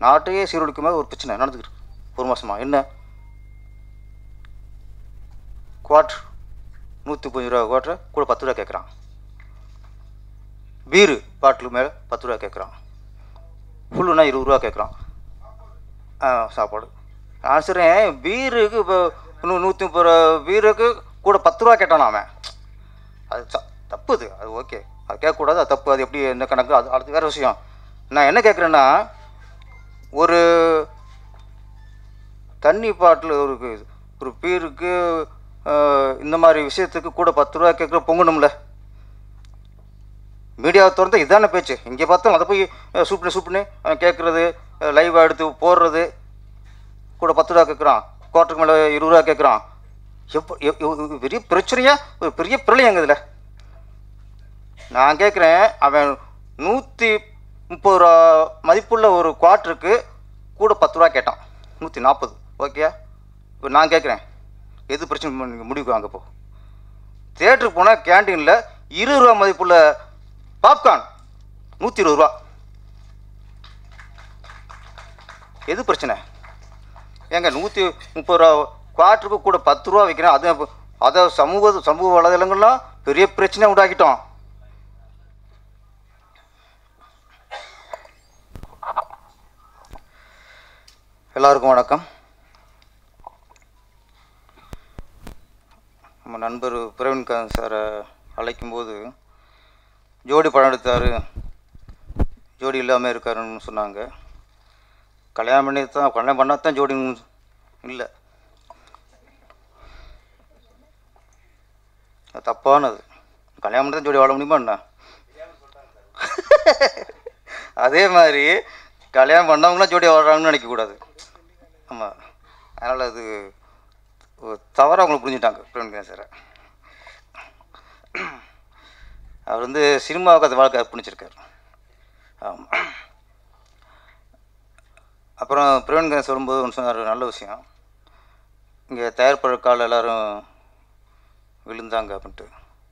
நாட்டையே சீரழிக்கும் மாதிரி ஒரு பிரச்சனை நடந்துக்கிட்டு இருக்கு. ஒரு மாசமா என்ன குவாட்ரு நூற்றி முப்பது ரூபா குவாட்ரு கூட பத்து ரூபா கேட்குறான் பீரு பாட்டில் மேலே பத்து ரூபா கேட்குறான் ஃபுல்லுனா இருபது ரூபா கேட்குறான் ஆ சாப்பாடு நான் சொல்கிறேன் பீருக்கு இப்போ நூ நூற்றி முப்பது ரூபா பீருக்கு கூட பத்து ரூபா கேட்டானா அவன் அது த- தப்பு அது அது ஓகே அது கேட்கக்கூடாது அது தப்பு அது எப்படி என்ன கணக்கு அது அடுத்து வேறு விஷயம் நான் என்ன கேட்குறேன்னா ஒரு தண்ணி பாட்டில் ஒரு கு- ஒரு பீருக்கு அஹ், இந்த மாதிரி விஷயத்துக்கு கூட பத்து ரூபா கேட்குற பொங்கணும்ல மீடியாவை திறந்தா இதான பேச்சு இங்கே பார்த்தோம் அதை போய் சூப்னு சூப்னு கேட்குறது லைவாக எடுத்து போடுறது கூட பத்து ரூபா கேட்குறான் குவார்ட்டருக்கு மேலே இருபது ரூபா கேட்குறான் எப்போ எப்- எவ்- இது பெரிய பிரச்சனையா ஒரு பெரிய பிரளயங்க இதில் நான் கேட்குறேன் அவன் நூற்றி முப்பது ரூபா மதிப்புள்ள ஒரு குவார்ட்டருக்கு கூட பத்து ரூபா கேட்டான் நூற்றி நாற்பது ஓகே இப்போ நான் கேட்குறேன் எது பிரச்சனை நீங்கள் முடிவுக்கு வாங்க போ தேட்டருக்கு போனால் கேண்டீனில் இருபது ரூபா மதிப்புள்ள பாப்கார்ன் நூற்றி இருபது ரூபா எது பிரச்சனை ஏங்க நூற்றி முப்பது ரூபா குவார்ட்டருக்கு கூட பத்து ரூபா விற்கிறேன் அது அப்ப- அதை சமூக சமூக வலைதளங்கள்லாம் பெரிய பிரச்சனை உண்டாக்கிட்டோம் எல்லாருக்கும் வணக்கம் நம்ம நண்பர் பிரவீன்காந்த் சாரை அழைக்கும்போது ஜோடி படம் எடுத்தார் ஜோடி இல்லாமல் இருக்காருன்னு சொன்னாங்க கல்யாணம் பண்ணி தான் கல்யாணம் பண்ணால் தான் ஜோடி இல்லை அது தப்பானது கல்யாணம் பண்ணி தான் ஜோடி வாழ முடியுமா என்ன அதே மாதிரி கல்யாணம் பண்ணவங்களாம் ஜோடி வாழ்றாங்கன்னு நினைக்கக்கூடாது ஆமாம் அதனால் அது தவறாக அவங்களுக்கு புரிஞ்சுட்டாங்க பிரவீன்காந்த் சாரை அவர் வந்து சினிமாவுக்கு அந்த வாழ்க்கை அர்ப்பணிச்சிருக்காரு ஆமாம் அப்புறம் பிரவீன்காந்த் சொல்லும்போது ஒன்று சொன்னார் நல்ல விஷயம் இங்கே தயாரிப்பாளர் எல்லாரும் விழுந்தாங்க அப்படின்ட்டு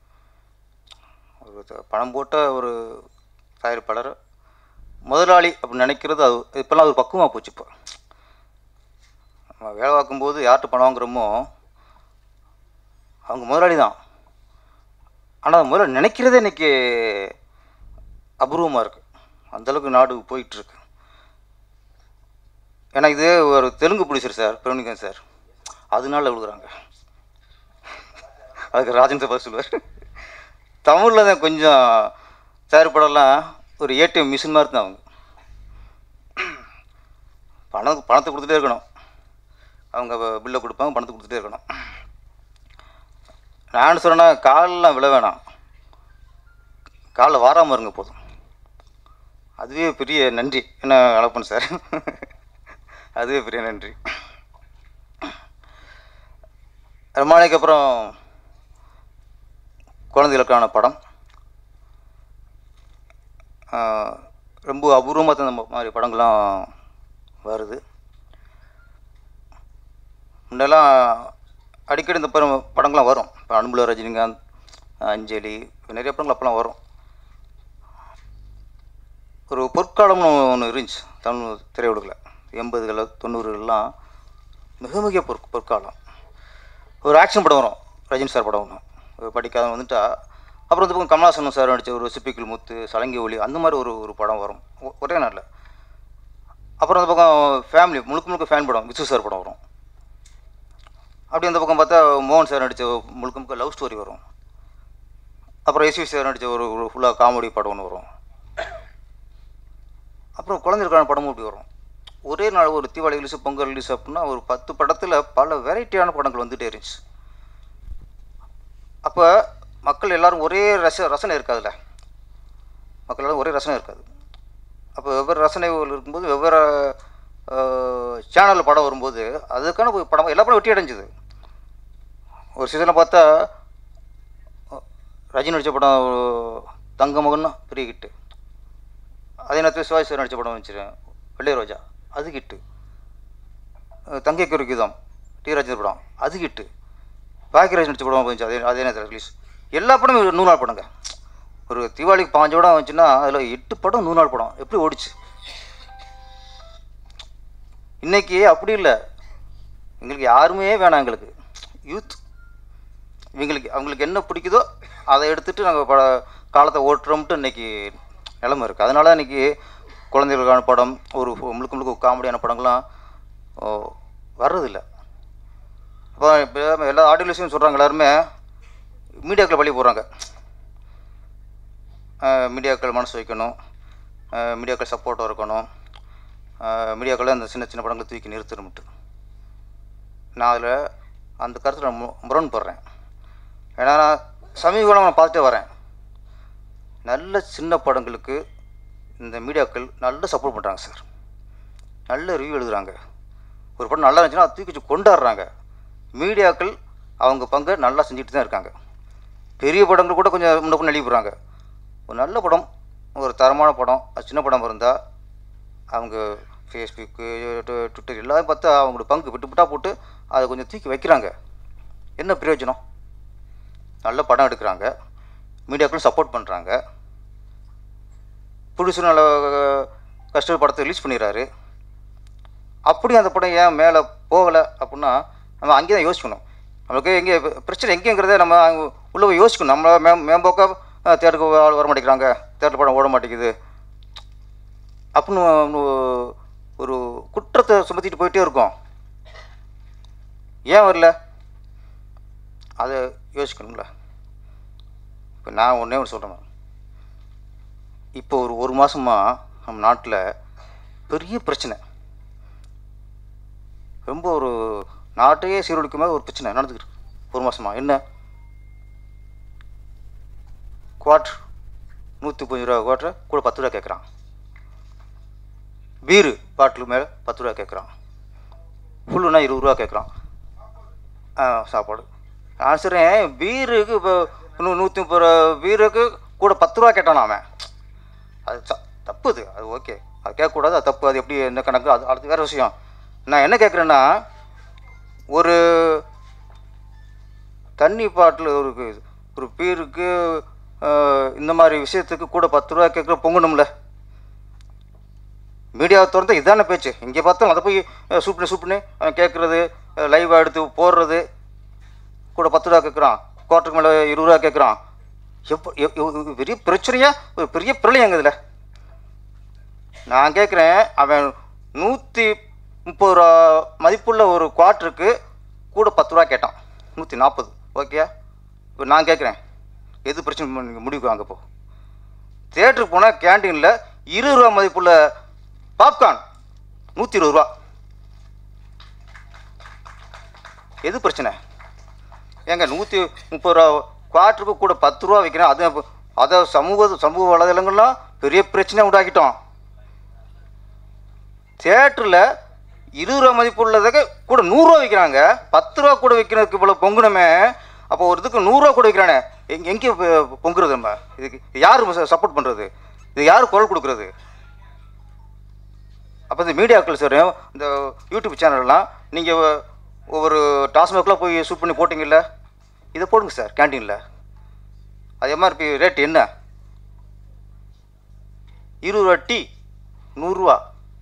ஒரு த- பணம் போட்ட ஒரு தயாரிப்பாளர் முதலாளி அப்படின்னு நினைக்கிறது அது இப்போல்லாம் அது பக்குவமாக போச்சு இப்போ நம்ம வேலை பார்க்கும்போது யார்கிட்ட பணம் வாங்குறோமோ அவங்க முதலாளி தான் ஆனால் முதல்ல நினைக்கிறதே இன்னைக்கு அபூர்வமாக இருக்குது அந்தளவுக்கு நாடு போயிட்டுருக்கு ஏன்னா இது ஒரு தெலுங்கு ப்ரொடியூசர் சார் பிரவணிகன் சார் அதனால விழுகுறாங்க அதுக்கு ராஜேந்திர பதில் சொல்லுவார் தமிழில் தான் கொஞ்சம் தயாரிப்படம்லாம் ஒரு ஏடிஎம் மிஷின் மாதிரி தான் அவங்க பணம் பணத்தை கொடுத்துட்டே இருக்கணும் அவங்க பில்லை கொடுப்பாங்க பணத்தை கொடுத்துட்டே இருக்கணும் நான் சொன்னேன்னா காலெலாம் விழ வேணாம் காலில் வாராமல் இருங்க போதும் அதுவே பெரிய நன்றி என்ன அழப்பன் சார் அதுவே பெரிய நன்றி ரொம்ப நாளைக்கு அப்புறம் குழந்தைகளுக்கான படம் ஆஹ், ரொம்ப அபூர்வமாக தான் இந்த மாதிரி படங்கள்லாம் வருது முன்னெல்லாம் அடிக்கடி இந்த படம் படங்கள்லாம் வரும் இப்போ அன்புல ரஜினிகாந்த் அஞ்சலி நிறைய படங்கள் அப்போலாம் வரும் ஒரு பொற்காலம்னு ஒன்று இருந்துச்சு தமிழ் திரையுலகில் எண்பதுகளில் தொண்ணூறுகள்லாம் மிக மிக பொற் பொற்காலம் ஒரு ஆக்ஷன் படம் வரும் ரஜினி சார் படம் ஒன்று படிக்காத வந்துட்டா அப்புறம் இந்த பக்கம் கமலாசனம் சார் நடித்த ஒரு சிப்பிக்கல் முத்து சலங்கி ஒளி அந்த மாதிரி ஒரு ஒரு படம் வரும் ஒ- ஒரே நாளில் அப்புறம் அந்த பக்கம் ஃபேமிலி முழுக்க முழுக்க ஃபேன் படம் விசு சார் படம் வரும் அப்படி அந்த பக்கம் பார்த்தா மோகன் சார் நடித்த முழுக்க முழுக்க லவ் ஸ்டோரி வரும் அப்புறம் எஸ்வி சார் நடித்த ஒரு ஒரு ஃபுல்லாக காமெடி படம் ஒன்று வரும் அப்புறம் குழந்தைகளுக்கான படமும் இப்படி வரும் ஒரே நாள் ஒரு தீபாவளி ரிலீஸ் பொங்கல் ரிலீஸ் அப்படின்னா ஒரு பத்து படத்தில் பல வெரைட்டியான படங்கள் வந்துகிட்டே இருந்துச்சு அப்போ மக்கள் எல்லாரும் ஒரே ரச ரசனை இருக்காதுல்ல மக்கள் எல்லாரும் ஒரே ரசனை இருக்காது அப்போ வெவ்வேறு ரசனைகள் இருக்கும்போது வெவ்வேறு சேனலில் படம் வரும்போது அதுக்கான ஒரு படம் எல்லா படம் வெட்டி அடைஞ்சுது ஒரு சீசனில் பார்த்தா அஹ், ரஜினி நடித்த படம் தங்க மகன்னா பெரிய ஹிட்டு அதே நேரத்தில் சிவாஜி சார் நடித்த படம் வந்துச்சு வெள்ளை ரோஜா அது ஹிட்டு அஹ், தங்கை குறுக்கிதம் டி ராஜேந்திர படம் அது ஹிட்டு பாக்கியராஜ் நடித்த படம் வந்துச்சு அதே அதே நேரத்தில் ரிலீஸ் எல்லா படமும் நூறு நாள் படங்க ஒரு தீபாவளிக்கு பாஞ்சு படம் வந்துச்சுன்னா அதில் எட்டு படம் நூறு நாள் படம் எப்படி ஓடிச்சு இன்னைக்கு அப்படி இல்லை எங்களுக்கு யாருமே வேணாம் எங்களுக்கு யூத் இவங்களுக்கு அவங்களுக்கு என்ன பிடிக்குதோ அதை எடுத்துகிட்டு நாங்கள் ப காலத்தை ஓட்டுறோம்ட்டு இன்னைக்கு நிலமை இருக்குது அதனால இன்னைக்கு குழந்தைகளுக்கான படம் ஒரு முழுக்க முழுக்க காமெடியான படங்கள்லாம் ஓ, வர்றதில்ல இப்போ இப்போ எல்லா ஆடியோலையும் சொல்கிறாங்க எல்லாருமே மீடியாக்களை வழி போடுறாங்க மீடியாக்கள் மனசு வைக்கணும் அஹ் மீடியாக்கள் சப்போர்ட்டாக இருக்கணும் அஹ் மீடியாக்களை அந்த சின்ன சின்ன படங்களை தூக்கி நிறுத்தணும்ட்டு நான் அதில் அந்த கருத்தில் நான் மு- முரண்படுறேன் ஏன்னா நான் சமீப காலம் நான் பார்த்துட்டே வரேன் நல்ல சின்ன படங்களுக்கு இந்த மீடியாக்கள் நல்ல சப்போர்ட் பண்ணுறாங்க சார் நல்ல ரிவ்யூ எழுதுகிறாங்க ஒரு படம் நல்லா இருந்துச்சுன்னா அதை தூக்கி வச்சு கொண்டாடுறாங்க மீடியாக்கள் அவங்க பங்கை நல்லா செஞ்சுட்டு தான் இருக்காங்க பெரிய படங்கள் கூட கொஞ்சம் முன்ன பின்ன எழுதிடுறாங்க ஒரு நல்ல படம் ஒரு தரமான படம் அது சின்ன படம் இருந்தால் அவங்க ஃபேஸ்புக்கு டு- ட்விட்டர் எல்லாரும் பார்த்தா அவங்களோட பங்கு விட்டு விட்டா போட்டு அதை கொஞ்சம் தூக்கி வைக்கிறாங்க என்ன பிரயோஜனம் நல்ல படம் எடுக்கிறாங்க மீடியாக்களும் சப்போர்ட் பண்ணுறாங்க புதுசு நல்ல கஷ்ட படத்தை ரிலீஸ் பண்ணிடுறாரு அப்படி அந்த படம் ஏன் மேலே போகலை அப்படின்னா நம்ம அங்கே தான் யோசிக்கணும் நமக்கு எங்கே பிரச்சனை எங்கேங்கிறத நம்ம அங்க உள்ள போய் யோசிக்கணும் நம்ம மே மேம்போக்கா தேட்டருக்கு ஆள் வர மாட்டேங்கிறாங்க தேட்டர் படம் ஓட மாட்டேங்குது அப்படின்னு ஒ- ஒரு குற்றத்தை சுமத்திட்டு போயிட்டே இருக்கோம் ஏன் வரல அதை யோசிக்கணும்ல இப்போ நான் ஒன்றே ஒன்று சொல்கிறேன் இப்போ ஒரு ஒரு மாதமாக நம்ம நாட்டில் பெரிய பிரச்சனை ரொம்ப ஒரு நாட்டையே சீரழிக்கும் மாதிரி ஒரு பிரச்சனை நடந்துக்கிட்டு இருக்கு. ஒரு மாதமா என்ன குவாட்ரு நூற்றி கொஞ்சம் ரூபா குவாட்ரு கூட பத்து ரூபா கேட்குறான் பீரு பாட்டில் மேலே பத்து ரூபா கேட்குறான் ஃபுல்லுனா இருபது ரூபா கேட்குறான் ஆ சாப்பாடு நான் சொல்கிறேன் பீருக்கு இப்போ நூ நூற்றி முப்பது ரூபா பீருக்கு கூட பத்து ரூபா கேட்டான் அவன் அது ச- தப்பு அது அது ஓகே அது கேட்கக்கூடாது அது தப்பு அது எப்படி என்ன கணக்கு அது அடுத்து வேறு விஷயம் நான் என்ன கேட்குறேன்னா ஒரு தண்ணி பாட்டில் ஒரு ஒரு பீருக்கு அஹ், இந்த மாதிரி விஷயத்துக்கு கூட பத்து ரூபா கேட்குற பொங்கணும்ல மீடியாவை திறந்து இதான பேச்சு இங்கே பார்த்தோம் அதை போய் அஹ், சூப் பண்ணி சூப் பண்ணி அவன் கேட்குறது லைவாக எடுத்து போடுறது கூட பத்து ரூபா கேட்குறான் குவார்ட்டருக்கு மேலே இருபது ரூபா கேட்குறான் எப்போ எவ்- எவ்- இது பெரிய பிரச்சனையா ஒரு பெரிய பிரளயங்க இதில் நான் கேட்குறேன் அவன் நூற்றி முப்பது ரூபா மதிப்புள்ள ஒரு குவார்ட்டருக்கு கூட பத்து ரூபா கேட்டான் நூற்றி நாற்பது ஓகேயா இப்போ நான் கேட்குறேன் எது பிரச்சனை நீங்கள் முடிவுக்கு வாங்க போ தேட்டருக்கு போனால் கேண்டீனில் இருபது ரூபா மதிப்புள்ள பாப்கார்ன் நூற்றி இருபது ரூபா எது பிரச்சனை ஏங்க நூற்றி முப்பது ரூபா குவார்ட்டருக்கு கூட பத்து ரூபா விற்கிறேன் அது அப்ப- அதை சமூக சமூக வலைதளங்கள்லாம் பெரிய பிரச்சனை உண்டாக்கிட்டோம் தேட்டரில் இருபது ரூபா மதிப்பு உள்ளதுக்கு கூட நூறுரூவா விற்கிறாங்க பத்து ரூபா கூட விற்கிறதுக்கு இவ்வளோ பொங்குனமே அப்போ ஒரு இதுக்கு நூறுரூவா கூட விற்கிறானே எங்க எங்கே பொ- பொங்குறது நம்ம இதுக்கு இது யார் சப்போர்ட் பண்ணுறது இது யார் குரல் கொடுக்குறது அப்போ இந்த மீடியாக்கள் சார் இந்த யூடியூப் சேனல்லாம் நீங்கள் ஒவ்வொரு டாஸ்மாக்லாம் போய் ஷூட் பண்ணி போட்டிங்கல்ல இதை போடுங்க சார் கேண்டீனில் அது எம்ஆர்பி ரேட் என்ன இருபது ரூபா டீ நூறுரூவா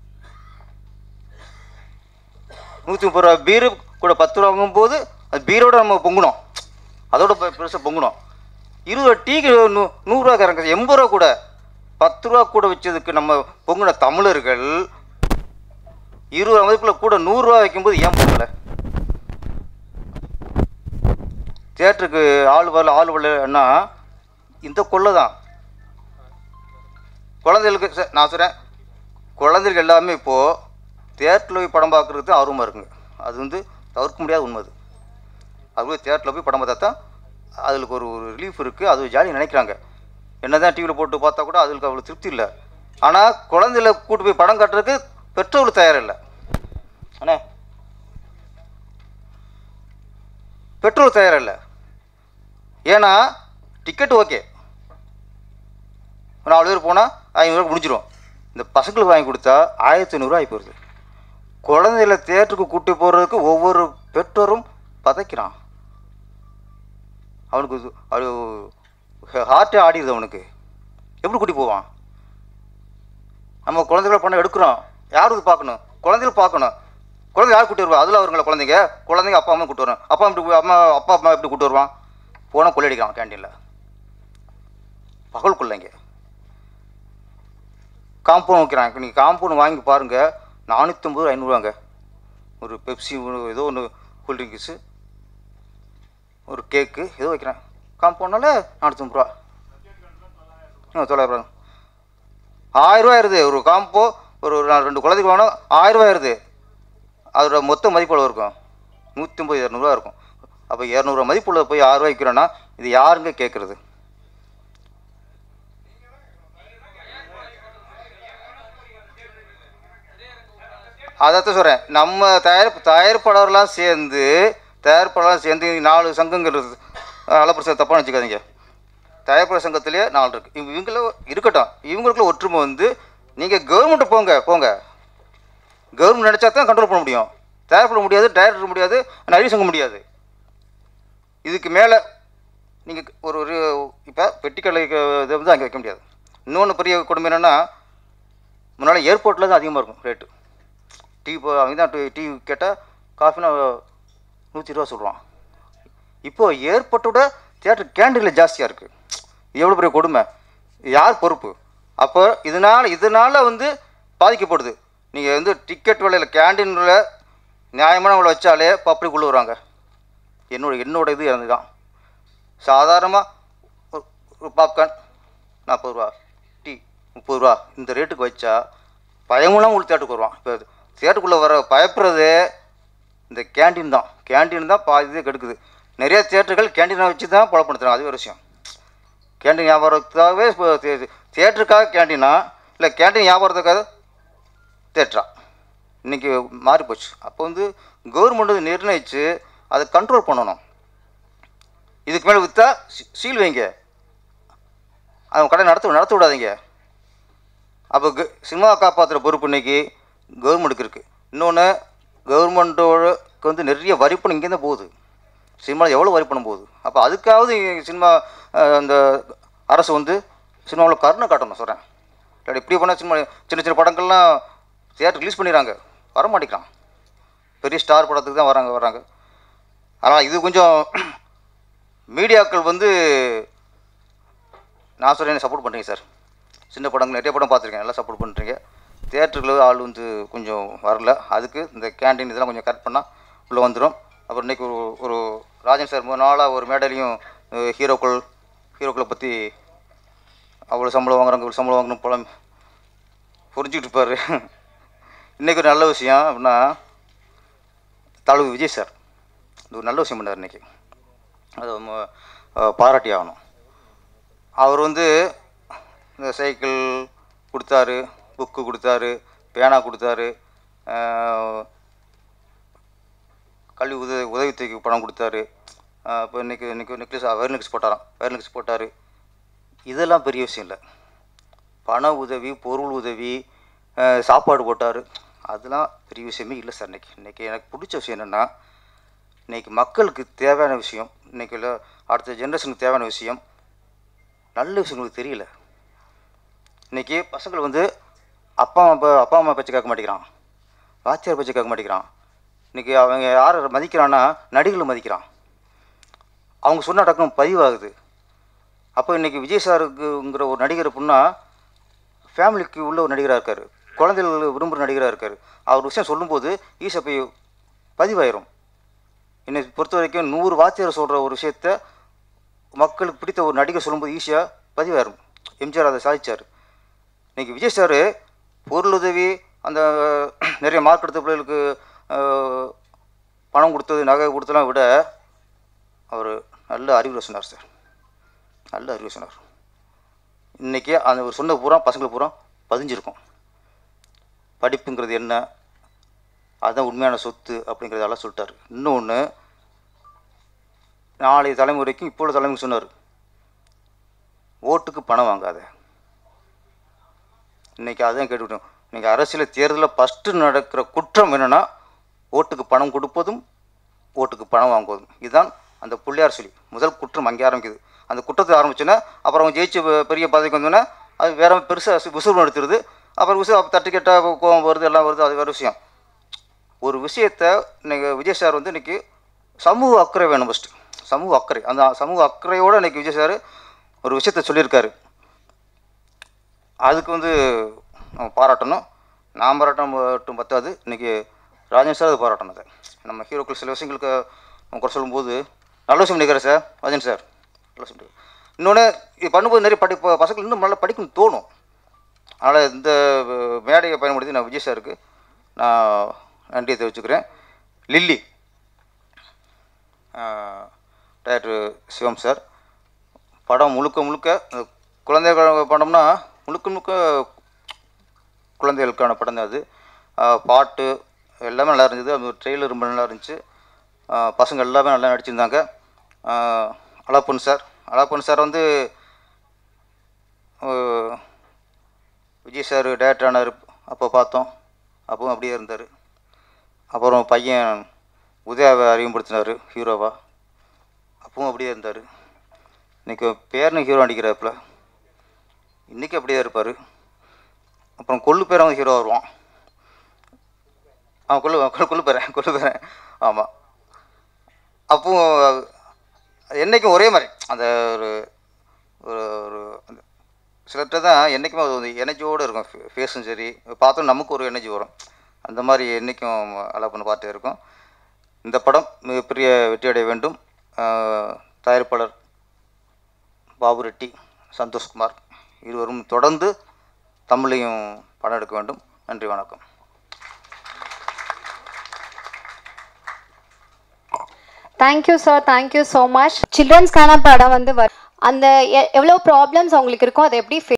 நூற்றி முப்பது ரூபா பீரு கூட பத்து ரூபா வாங்கும்போது அது பீரோட நம்ம பொங்கணும் அதோட பெ- பெருசா பொங்கணும் இருபது ரூபா டீக்கு நூ நூறுரூவாக்காரங்க எண்பது ரூபா கூட பத்து ரூபா கூட வச்சதுக்கு நம்ம பொங்குன தமிழர்கள் இருபது ரூபா மதிப்புல கூட நூறுரூவா வைக்கும்போது ஏன் பொங்கலை தியேட்டருக்கு ஆள் வரல ஆள் வரலன்னா இந்த கொள்ளை தான் குழந்தைகளுக்கு ச- நான் சொல்கிறேன் குழந்தைகள் எல்லாமே இப்போது தேட்டரில் போய் படம் பார்க்குறது ஆர்வமாக இருக்குங்க அது வந்து தவிர்க்க முடியாத உண்மை அது அது போய் தேட்டரில் போய் படம் பார்த்தா தான் அதுக்கு ஒரு ஒரு ரிலீஃப் இருக்குது அது ஜாலி நினைக்கிறாங்க என்ன தான் டிவியில் போட்டு பார்த்தா கூட அதுக்கு அவ்வளோ திருப்தி இல்லை ஆனால் குழந்தைகளை கூட்டு போய் படம் காட்டுறதுக்கு பெற்றோர்கள் தயார் இல்லை அண்ணே பெட்ரோல் தயார் இல்லை ஏன்னா டிக்கெட் ஓகே நாலு பேர் போனால் ஐநூறுரூவா முடிஞ்சிடும் இந்த பசங்களுக்கு வாங்கி கொடுத்தா ஆயிரத்தி ஐநூறுரூவா ஆகி போகுது குழந்தைகளை தேட்டருக்கு கூட்டி போகிறதுக்கு ஒவ்வொரு பெற்றோரும் பதைக்கிறான் அவனுக்கு இது- அது ஹார்ட்டே ஆடிடுது அவனுக்கு எப்படி கூட்டி போவான் நம்ம குழந்தைகளை பணம் எடுக்கிறோம் யார் இது பார்க்கணும் குழந்தைகள் பார்க்கணும் குழந்தை யார் கூட்டி வருவா அதில் அவருங்கள குழந்தைங்க குழந்தைங்க அப்பா அம்மா கூட்டு வரும் அப்பா இப்படி அம்மா அப்பா அம்மா எப்படி கூட்டு வருவான் போனால் கொள்ளையடிக்கிறான் கேண்டீனில் பகல் கொள்ளைங்க காம்பவுண்ட் வைக்கிறான் நீங்கள் காம்பவுண்ட் வாங்கி பாருங்கள் நானூற்றம்பது ஐநூறுவாங்க ஒரு பெப்சி ஒரு ஏதோ ஒன்று கூல்ட்ரிங்க்ஸு ஒரு கேக்கு ஏதோ வைக்கிறேன் காம்பவுண்ட்னால நானூற்றம்பது ரூபா ஆ தொள்ளாயிரம் ரூபா ஆயிரரூவா ஆயிருது ஒரு காம்போ ஒரு ஒரு நாலு ரெண்டு குழந்தைக்கு வாங்கினா ஆயிரரூவா ஆயிருது அதோட மொத்த மதிப்பு எவ்வளோ இருக்கும் நூற்றி ஐம்பது இரநூறுவா இருக்கும் அப்போ இரநூறுவா மதிப்புள்ள போய் ஆறுரூவா விற்கிறோன்னா இது யாருங்க கேட்குறது அதைத்தான் சொல்கிறேன் நம்ம தயார் தயாரிப்பாளர்லாம் சேர்ந்து தயாரிப்பாளர்லாம் சேர்ந்து நாலு சங்கங்கள் இருக்குது அளப்பரிசு தப்பாக வச்சுக்காதீங்க தயாரிப்பாளர் சங்கத்திலே நாலு இருக்குது இவங்க இவங்கள இருக்கட்டும் இவங்களுக்குள்ள ஒற்றுமை வந்து நீங்கள் கவர்மெண்ட்டு போங்க போங்க கவர்மெண்ட் நினச்சா தான் கண்ட்ரோல் பண்ண முடியும் தயாரிப்பிட முடியாது டைரக்டர் முடியாது நடிகர் சங்கம் முடியாது இதுக்கு மேலே நீங்கள் ஒரு ஒரு இப்போ பெட்டிக்கடை இதை வந்து அங்கே வைக்க முடியாது இன்னொன்று பெரிய கொடுமை என்னென்னா முன்னால் ஏர்போர்ட்டில் தான் அதிகமாக இருக்கும் ரேட்டு டீ இப்போ அவங்க தான் டீ கேட்டால் காஃபினா நூற்றி ரூபா சொல்லுவான் இப்போது ஏர்போர்ட்டோட தியேட்டர் கேண்டீனில் ஜாஸ்தியாக இருக்குது எவ்வளோ பெரிய கொடுமை யார் பொறுப்பு அப்போ இதனால் இதனால் வந்து பாதிக்கப்படுது நீங்கள் வந்து டிக்கெட் விலையில் கேண்டீனில் நியாயமான விலை வச்சாலே பப்ளிக் உள்ள வராங்க என்னோட என்னோட இது இறந்து தான் சாதாரணமாக ஒரு பாப்கார்ன் நாற்பது ரூபா டீ முப்பது ரூபா இந்த ரேட்டுக்கு வச்சா பயமெல்லாம் உள்ள தேட்டருக்கு வருவான் இப்போ தேட்டருக்குள்ளே வர பயப்படுறதே இந்த கேண்டீன் தான் கேண்டீன் தான் பாதி இது கெடுக்குது நிறைய தேட்டர்கள் கேண்டீனை வச்சு தான் பழப்படுத்துறாங்க அது ஒரு விஷயம் கேண்டீன் வியாபாரத்துக்காகவே இப்போ தே- தேட்டருக்காக கேண்டீனா இல்லை கேண்டீன் வியாபாரத்துக்காக தேட்டரா இன்றைக்கி மாறி போச்சு அப்போ வந்து கவர்மெண்ட் வந்து நிர்ணயித்து அதை கண்ட்ரோல் பண்ணணும் இதுக்கு மேலே விற்றா சீல் வைங்க அவங்க கடை நடத்த நடத்த விடாதீங்க அப்போ க சினிமா காப்பாற்றுற பொறுப்பு இன்னைக்கு கவர்மெண்ட்டுக்கு இருக்குது இன்னொன்று கவர்மெண்ட்டோடக்கு வந்து நிறைய வரிப்பணம் இங்கேருந்து போகுது சினிமாவில் எவ்வளோ வரிப்பணம் போகுது அப்போ அதுக்காவது சினிமா அஹ், அந்த அரசு வந்து சினிமாவில் கருணை காட்டணும் சொல்கிறேன் இல்லாட்டி இப்படி பண்ணால் சினிமா சின்ன சின்ன படங்கள்லாம் தியேட்டர் ரிலீஸ் பண்ணிடுறாங்க வர மாட்டேங்கிறான் பெரிய ஸ்டார் படத்துக்கு தான் வராங்க வராங்க ஆனால் இது கொஞ்சம் மீடியாக்கள் வந்து நான் சொல்கிறேன் சப்போர்ட் பண்ணுறீங்க சார் சின்ன படங்கள் நிறைய படம் பார்த்துருக்கேன் நல்லா சப்போர்ட் பண்ணுறீங்க தியேட்டருக்கு ஆள் வந்து கொஞ்சம் வரல அதுக்கு இந்த கேண்டீன் இதெல்லாம் கொஞ்சம் கட் பண்ணால் உள்ளே வந்துடும் அப்புறம் இன்றைக்கி ஒரு ஒரு ராஜன் சார் மூணு நாளாக ஒரு மேடையிலையும் அஹ், ஹீரோக்கள் ஹீரோக்களை பற்றி அவ்வளோ சம்பளம் வாங்குறாங்க இவ்வளோ சம்பளம் வாங்கணும் பழம் புரிஞ்சுக்கிட்டு இருப்பார் இன்றைக்கி ஒரு நல்ல விஷயம் அப்படின்னா தலைவர் விஜய் சார் இது ஒரு நல்ல விஷயம் பண்ணார் இன்றைக்கி அது ம- அஹ், பாராட்டி ஆகணும் அவர் வந்து இந்த சைக்கிள் கொடுத்தாரு புக்கு கொடுத்தாரு பேனா கொடுத்தாரு அஹ், கல்வி உதவி உதவித்தொகைக்கு பணம் கொடுத்தாரு அஹ், இப்போ இன்றைக்கி இன்றைக்கி நெக்லஸ் வேர் நெக்லஸ் போட்டாராம் வேர் நெக்லஸ் போட்டார் இதெல்லாம் பெரிய விஷயம் இல்லை பண உதவி பொருள் உதவி அஹ், சாப்பாடு போட்டார் அதெல்லாம் பெரிய விஷயமே இல்லை சார் இன்னைக்கு இன்றைக்கி எனக்கு பிடிச்ச விஷயம் என்னென்னா இன்றைக்கி மக்களுக்கு தேவையான விஷயம் இன்றைக்கி இல்லை அடுத்த ஜென்ரேஷனுக்கு தேவையான விஷயம் நல்ல விஷயங்களுக்கு தெரியல இன்றைக்கி பசங்கள் வந்து அப்பா அம்மா அப்பா அம்மா பேச்சு கேட்க மாட்டேங்கிறான் வாத்தியார் பேச்சு கேட்க மாட்டேங்கிறான் இன்றைக்கி அவங்க யாரை மதிக்கிறான்னா நடிகளை மதிக்கிறான் அவங்க சொன்ன டக்குனு பதிவாகுது அப்போ இன்றைக்கி விஜய் சாருக்குங்கிற ஒரு நடிகர் புண்ணா ஃபேமிலிக்கு உள்ள ஒரு நடிகராக இருக்கார் குழந்தைகள் விரும்புகிற நடிகராக இருக்கார் அவர் விஷயம் சொல்லும்போது ஈஸியாக போய் பதிவாயிரும் என்னை பொறுத்த வரைக்கும் நூறு வாத்தியார் சொல்கிற ஒரு விஷயத்த மக்களுக்கு பிடித்த ஒரு நடிகர் சொல்லும்போது ஈஸியாக பதிவாயிரும் எம்ஜிஆர் அதை சாதிச்சார் இன்றைக்கி விஜய் சார் பொருளுதவி அந்த நிறைய மார்க் எடுத்த பிள்ளைகளுக்கு அஹ், பணம் கொடுத்தது நகை கொடுத்தலாம் விட அவர் நல்ல அறிவுரை சொன்னார் சார் நல்ல அறிவுரை சொன்னார் இன்றைக்கி அந்த ஒரு சொன்ன பூரா பசங்களுக்கு பூரா பதிஞ்சிருக்கும் படிப்புங்கிறது என்ன அதுதான் உண்மையான சொத்து அப்படிங்கிறதெல்லாம் சொல்லிட்டார் இன்னொன்று நாளைய தலைமுறைக்கும் இப்போ உள்ள தலைமுறை சொன்னார் ஓட்டுக்கு பணம் வாங்காத இன்றைக்கி அதான் கேட்டுக்கிட்டோம் இன்றைக்கி அரசியல் தேர்தலில் ஃபஸ்ட்டு நடக்கிற குற்றம் என்னென்னா ஓட்டுக்கு பணம் கொடுப்பதும் ஓட்டுக்கு பணம் வாங்குவதும் இதுதான் அந்த புள்ளியார் சொல்லி முதல் குற்றம் அங்கே ஆரம்பிக்குது அந்த குற்றத்தை ஆரம்பிச்சுன்னா அப்புறம் அவங்க ஜெயிச்சு பெ- பெரிய பதவிக்கு வந்தோன்னா அது வேற பெருசாக விசுவம் எடுத்துருது அப்புறம் விசு தட்டு கெட்டால் கோவம் வருது எல்லாம் வருது அது வேறு விஷயம் ஒரு விஷயத்தை இன்னைக்கு விஜய் சார் வந்து இன்னைக்கு சமூக அக்கறை வேணும் ஃபஸ்ட்டு சமூக அக்கறை அந்த சமூக அக்கறையோடு இன்னைக்கு விஜய் சார் ஒரு விஷயத்த சொல்லியிருக்காரு அதுக்கு வந்து நம்ம பாராட்டணும் நான் பாராட்டம் மட்டும் பத்தாது இன்றைக்கி ராஜன் சார் அது பாராட்டணும் அதை நம்ம ஹீரோக்கள் சில விஷயங்களுக்கு நம்ம குறை சொல்லும்போது நல்ல விஷயம் நினைக்கிறேன் சார் ராஜன் சார் நல்ல விஷயம் இன்னொன்று இது பண்ணும்போது நிறைய படி ப- பசங்களுக்கு இன்னும் நல்லா படிக்கணும்னு தோணும் அதனால் இந்த அஹ், மேடையை பயன்படுத்தி நான் விஜய் சாருக்கு நான் நன்றியை தெரிவிச்சுக்கிறேன் லில்லி டைரக்டர் சிவம் சார் படம் முழுக்க முழுக்க அந்த குழந்தைகள் படம்னா முழுக்க முழுக்க குழந்தைகளுக்கான படம் தான் அது ஆஹ் பாட்டு எல்லாமே நல்லா இருந்தது அந்த ட்ரெய்லர் ரொம்ப நல்லா இருந்துச்சு ஆஹ் பசங்க எல்லாமே நல்லா நடிச்சிருந்தாங்க ஆஹ் அழப்பன் சார் அழப்பன் சார் வந்து ஆஹ் விஜய் சார் டேரக்டர் ஆனார் அப்போ பார்த்தோம் அப்பவும் அப்படியே இருந்தார் அப்புறம் பையன் உதயாவை அறிமுகப்படுத்தினார் ஹீரோவா அப்பவும் அப்படியே இருந்தார் இன்றைக்கி பேரனு ஹீரோ நடிக்கிறாப்புல இன்றைக்கி அப்படியே இருப்பார் அப்புறம் கொள்ளு பேரன் ஹீரோ வருவான் ஆ கொள்ளு கொள்ளு கொள்ளு பேரன் கொள்ளு பேரன் ஆமாம் அப்போ என்றைக்கும் ஒரே மாதிரி அந்த ஒரு ஒரு ஒரு அந்த சிலர்கிட்ட தான் என்றைக்குமே அது ஒரு எனர்ஜியோடு இருக்கும் ஃபேஸும் சரி பார்த்தோம் நமக்கு ஒரு எனர்ஜி வரும் அந்த மாதிரி என்றைக்கும் அலா பண்ண பார்த்துட்டே இருக்கும் இந்த படம் மிகப்பெரிய வெற்றியடைய வேண்டும் ஆஹ் தயாரிப்பாளர் பாபு ரெட்டி சந்தோஷ்குமார் இருவரும் தொடர்ந்து தமிழையும் படம் எடுக்க வேண்டும் நன்றி வணக்கம் thank you sir thank you so much சில்ட்ரன்ஸ்க்கான படம் வந்து வரும் அந்த எ- எவ்வளோ ப்ராப்ளம்ஸ் அவங்களுக்கு இருக்கும் அதை எப்படி